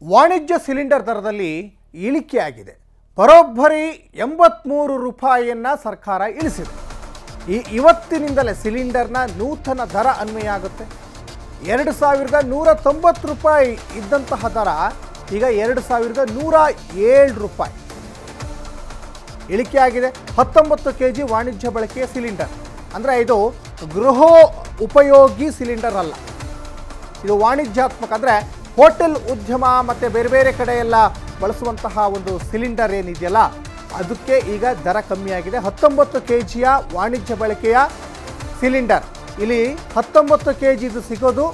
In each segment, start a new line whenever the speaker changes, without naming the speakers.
ವಾಣಿಜ್ಯ ಸಿಲಿಂಡರ್ ದರದಲ್ಲಿ ಇಳಿಕೆಯಾಗಿದೆ ಬರೋಬ್ಬರಿ ಎಂಬತ್ತ್ಮೂರು ರೂಪಾಯಿಯನ್ನು ಸರ್ಕಾರ ಇಳಿಸಿದೆ ಈ ಇವತ್ತಿನಿಂದಲೇ ಸಿಲಿಂಡರ್ನ ನೂತನ ದರ ಅನ್ವಯ ಆಗುತ್ತೆ ಎರಡು ಸಾವಿರದ ನೂರ ತೊಂಬತ್ತು ರೂಪಾಯಿ ಇದ್ದಂತಹ ದರ ಈಗ ಎರಡು ಸಾವಿರದ ನೂರ ಏಳು ರೂಪಾಯಿ ಇಳಿಕೆಯಾಗಿದೆ ಹತ್ತೊಂಬತ್ತು ಕೆ ಜಿ ವಾಣಿಜ್ಯ ಬಳಕೆಯ ಸಿಲಿಂಡರ್ ಅಂದರೆ ಇದು ಗೃಹ ಉಪಯೋಗಿ ಸಿಲಿಂಡರ್ ಅಲ್ಲ ಇದು ವಾಣಿಜ್ಯಾತ್ಮಕ ಅಂದರೆ ಹೋಟೆಲ್ ಉದ್ಯಮ ಮತ್ತು ಬೇರೆ ಬೇರೆ ಕಡೆ ಎಲ್ಲ ಬಳಸುವಂತಹ ಒಂದು ಸಿಲಿಂಡರ್ ಏನಿದೆಯಲ್ಲ ಅದಕ್ಕೆ ಈಗ ದರ ಕಮ್ಮಿಯಾಗಿದೆ ಹತ್ತೊಂಬತ್ತು ಕೆ ಜಿಯ ವಾಣಿಜ್ಯ ಬಳಕೆಯ ಸಿಲಿಂಡರ್ ಇಲ್ಲಿ ಹತ್ತೊಂಬತ್ತು ಕೆ ಜಿದು ಸಿಗೋದು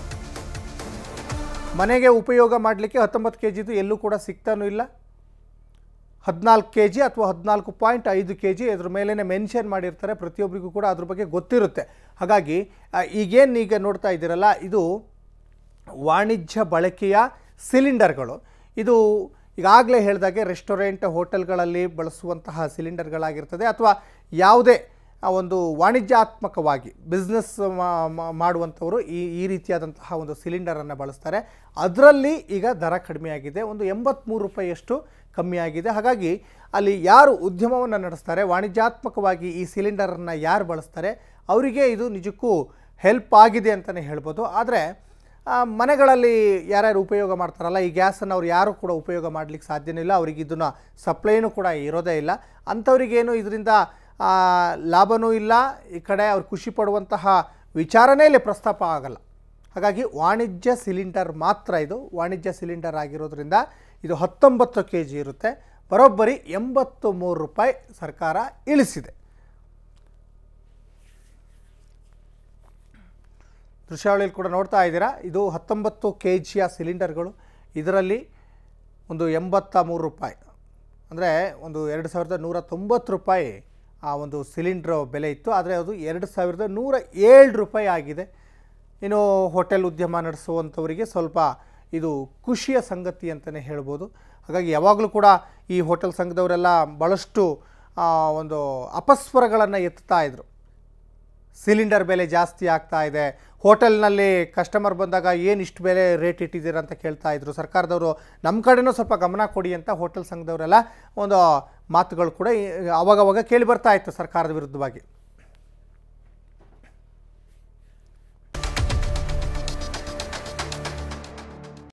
ಮನೆಗೆ ಉಪಯೋಗ ಮಾಡಲಿಕ್ಕೆ ಹತ್ತೊಂಬತ್ತು ಕೆ ಜಿದು ಎಲ್ಲೂ ಕೂಡ ಸಿಗ್ತಾನೂ ಇಲ್ಲ ಹದಿನಾಲ್ಕು ಕೆ ಜಿ ಅಥವಾ ಹದಿನಾಲ್ಕು ಪಾಯಿಂಟ್ ಐದು ಕೆ ಜಿ ಅದ್ರ ಮೇಲೇ ಮೆನ್ಷನ್ ಮಾಡಿರ್ತಾರೆ ಪ್ರತಿಯೊಬ್ಬರಿಗೂ ಕೂಡ ಅದ್ರ ಬಗ್ಗೆ ಗೊತ್ತಿರುತ್ತೆ ಹಾಗಾಗಿ ಆ, ಈಗೇನು ಈಗ ನೋಡ್ತಾ ಇದ್ದೀರಲ್ಲ ಇದು ವಾಣಿಜ್ಯ ಬಳಕೆಯ ಸಿಲಿಂಡರ್ಗಳು ಇದು ಈಗಾಗಲೇ ಹೇಳಿದಾಗೆ ರೆಸ್ಟೋರೆಂಟ್ ಹೋಟೆಲ್ಗಳಲ್ಲಿ ಬಳಸುವಂತಹ ಸಿಲಿಂಡರ್ಗಳಾಗಿರ್ತದೆ ಅಥವಾ ಯಾವುದೇ ಆ ಒಂದು ವಾಣಿಜ್ಯಾತ್ಮಕವಾಗಿ ಬಿಸ್ನೆಸ್ ಮಾಡುವಂಥವರು ಈ ಈ ರೀತಿಯಾದಂತಹ ಒಂದು ಸಿಲಿಂಡರನ್ನು ಬಳಸ್ತಾರೆ ಅದರಲ್ಲಿ ಈಗ ದರ ಕಡಿಮೆಯಾಗಿದೆ ಒಂದು ಎಂಬತ್ತ್ಮೂರು ರೂಪಾಯಿಯಷ್ಟು ಕಮ್ಮಿಯಾಗಿದೆ ಹಾಗಾಗಿ ಅಲ್ಲಿ ಯಾರು ಉದ್ಯಮವನ್ನು ನಡೆಸ್ತಾರೆ ವಾಣಿಜ್ಯಾತ್ಮಕವಾಗಿ ಈ ಸಿಲಿಂಡರನ್ನು ಯಾರು ಬಳಸ್ತಾರೆ ಅವರಿಗೆ ಇದು ನಿಜಕ್ಕೂ ಹೆಲ್ಪ್ ಆಗಿದೆ ಅಂತಲೇ ಹೇಳ್ಬೋದು ಆದರೆ ಆ, ಮನೆಗಳಲ್ಲಿ ಯಾರ್ಯಾರು ಉಪಯೋಗ ಮಾಡ್ತಾರಲ್ಲ ಈ ಗ್ಯಾಸನ್ನು ಅವ್ರು ಯಾರು ಕೂಡ ಉಪಯೋಗ ಮಾಡಲಿಕ್ಕೆ ಸಾಧ್ಯನೇ ಇಲ್ಲ ಅವ್ರಿಗೆ ಇದನ್ನು ಸಪ್ಲೈನೂ ಕೂಡ ಇರೋದೇ ಇಲ್ಲ ಅಂಥವ್ರಿಗೇನು ಇದರಿಂದ ಆ, ಲಾಭನೂ ಇಲ್ಲ ಈ ಕಡೆ ಅವ್ರು ಖುಷಿ ಪಡುವಂತಹ ವಿಚಾರನೇ ಇಲ್ಲಿ ಪ್ರಸ್ತಾಪ ಆಗಲ್ಲ ಹಾಗಾಗಿ ವಾಣಿಜ್ಯ ಸಿಲಿಂಡರ್ ಮಾತ್ರ ಇದು ವಾಣಿಜ್ಯ ಸಿಲಿಂಡರ್ ಆಗಿರೋದ್ರಿಂದ ಇದು ಹತ್ತೊಂಬತ್ತು ಕೆ ಜಿ ಇರುತ್ತೆ ಬರೋಬ್ಬರಿ ಎಂಬತ್ತು ಮೂರು ರೂಪಾಯಿ ಸರ್ಕಾರ ಇಳಿಸಿದೆ ದೃಶ್ಯಾವಳಿಯಲ್ಲಿ ಕೂಡ ನೋಡ್ತಾ ಇದ್ದೀರಾ ಇದು ಹತ್ತೊಂಬತ್ತು ಕೆ ಜಿಯ ಸಿಲಿಂಡರ್ಗಳು ಇದರಲ್ಲಿ ಒಂದು ಎಂಬತ್ತ ಮೂರು ರೂಪಾಯಿ ಅಂದರೆ ಒಂದು ಎರಡು ಸಾವಿರದ ನೂರ ತೊಂಬತ್ತು ರೂಪಾಯಿ ಆ ಒಂದು ಸಿಲಿಂಡ್ರ್ ಬೆಲೆ ಇತ್ತು ಆದರೆ ಅದು ಎರಡು ಸಾವಿರದ ನೂರ ಏಳು ರೂಪಾಯಿ ಆಗಿದೆ ಇನ್ನು ಹೋಟೆಲ್ ಉದ್ಯಮ ನಡೆಸುವಂಥವರಿಗೆ ಸ್ವಲ್ಪ ಇದು ಖುಷಿಯ ಸಂಗತಿ ಅಂತಲೇ ಹೇಳ್ಬೋದು ಹಾಗಾಗಿ ಯಾವಾಗಲೂ ಕೂಡ ಈ ಹೋಟೆಲ್ ಸಂಘದವರೆಲ್ಲ ಭಾಳಷ್ಟು ಆ, ಒಂದು ಅಪಸ್ವರಗಳನ್ನು ಎತ್ತುತ್ತಾ ಇದ್ರು ಸಿಲಿಂಡರ್ ಬೆಲೆ ಜಾಸ್ತಿ ಆಗ್ತಾ ಇದೆ ಹೋಟೆಲ್ನಲ್ಲಿ ಕಸ್ಟಮರ್ ಬಂದಾಗ ಏನು ಇಷ್ಟು ಬೆಲೆ ರೇಟ್ ಇಟ್ಟಿದ್ದೀರಾ ಅಂತ ಕೇಳ್ತಾ ಇದ್ರು ಸರ್ಕಾರದವರು ನಮ್ಮ ಕಡೆನೂ ಸ್ವಲ್ಪ ಗಮನ ಕೊಡಿ ಅಂತ ಹೋಟೆಲ್ ಸಂಘದವರೆಲ್ಲ ಒಂದು ಮಾತುಗಳು ಕೂಡ ಈ- ಅವಾಗವಾಗ ಕೇಳಿ ಬರ್ತಾ ಇತ್ತು ಸರ್ಕಾರದ ವಿರುದ್ಧವಾಗಿ